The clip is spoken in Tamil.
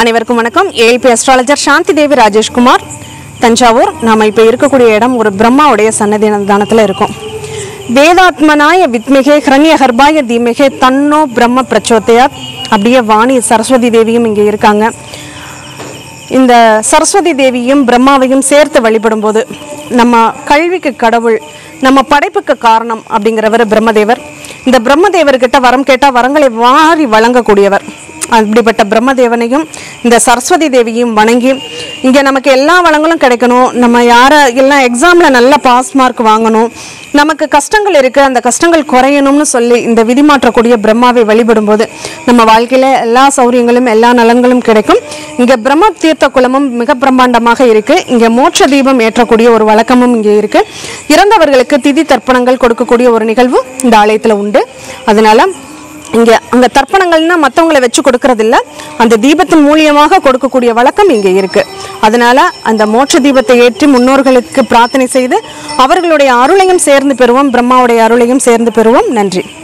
அனைவருக்கும் வணக்கம் ஏஎல்பி அஸ்ட்ராலஜர் சாந்தி தேவி ராஜேஷ்குமார் தஞ்சாவூர் நாம் இப்போ இருக்கக்கூடிய இடம் ஒரு பிரம்மாவுடைய சன்னதிதானத்தில் இருக்கோம் வேதாத்மனாய வித்மிகே ஹரண்ய ஹர்பாய தீமிகே தன்னோ பிரம்ம பிரச்சோதயாத் அப்படியே வாணி சரஸ்வதி தேவியும் இங்கே இருக்காங்க இந்த சரஸ்வதி தேவியும் பிரம்மாவையும் சேர்த்து வழிபடும்போது நம்ம கல்விக்கு கடவுள் நம்ம படைப்புக்கு காரணம் அப்படிங்கிறவர் பிரம்மதேவர் இந்த பிரம்மதேவர்கிட்ட வரம் கேட்டால் வரங்களை வாரி வழங்கக்கூடியவர் அப்படிப்பட்ட பிரம்மதேவனையும் இந்த சரஸ்வதி தேவியும் வணங்கி இங்கே நமக்கு எல்லா வளங்களும் கிடைக்கணும் நம்ம யாரை எல்லாம் எக்ஸாமில் நல்ல பாஸ் மார்க் வாங்கணும் நமக்கு கஷ்டங்கள் இருக்குது அந்த கஷ்டங்கள் குறையணும்னு சொல்லி இந்த விதி மாற்றக்கூடிய பிரம்மாவை வழிபடும்போது நம்ம வாழ்க்கையில் எல்லா சௌரியங்களும் எல்லா நலன்களும் கிடைக்கும் இங்கே பிரம்ம தீர்த்த குளமும் மிக பிரம்மாண்டமாக இருக்குது இங்கே மோட்ச தீபம் ஏற்றக்கூடிய ஒரு வழக்கமும் இங்கே இருக்குது இறந்தவர்களுக்கு திதி தர்ப்பணங்கள் கொடுக்கக்கூடிய ஒரு நிகழ்வு இந்த ஆலயத்தில் உண்டு அதனால இங்கே அங்கே தர்ப்பணங்கள்னா மற்றவங்களை வச்சு கொடுக்கறதில்ல அந்த தீபத்தின் மூலியமாக கொடுக்கக்கூடிய வழக்கம் இங்கே இருக்குது அதனால அந்த மோட்ச தீபத்தை ஏற்றி முன்னோர்களுக்கு பிரார்த்தனை செய்து அவர்களுடைய அருளையும் சேர்ந்து பெறுவோம் பிரம்மாவுடைய அருளையும் சேர்ந்து பெறுவோம் நன்றி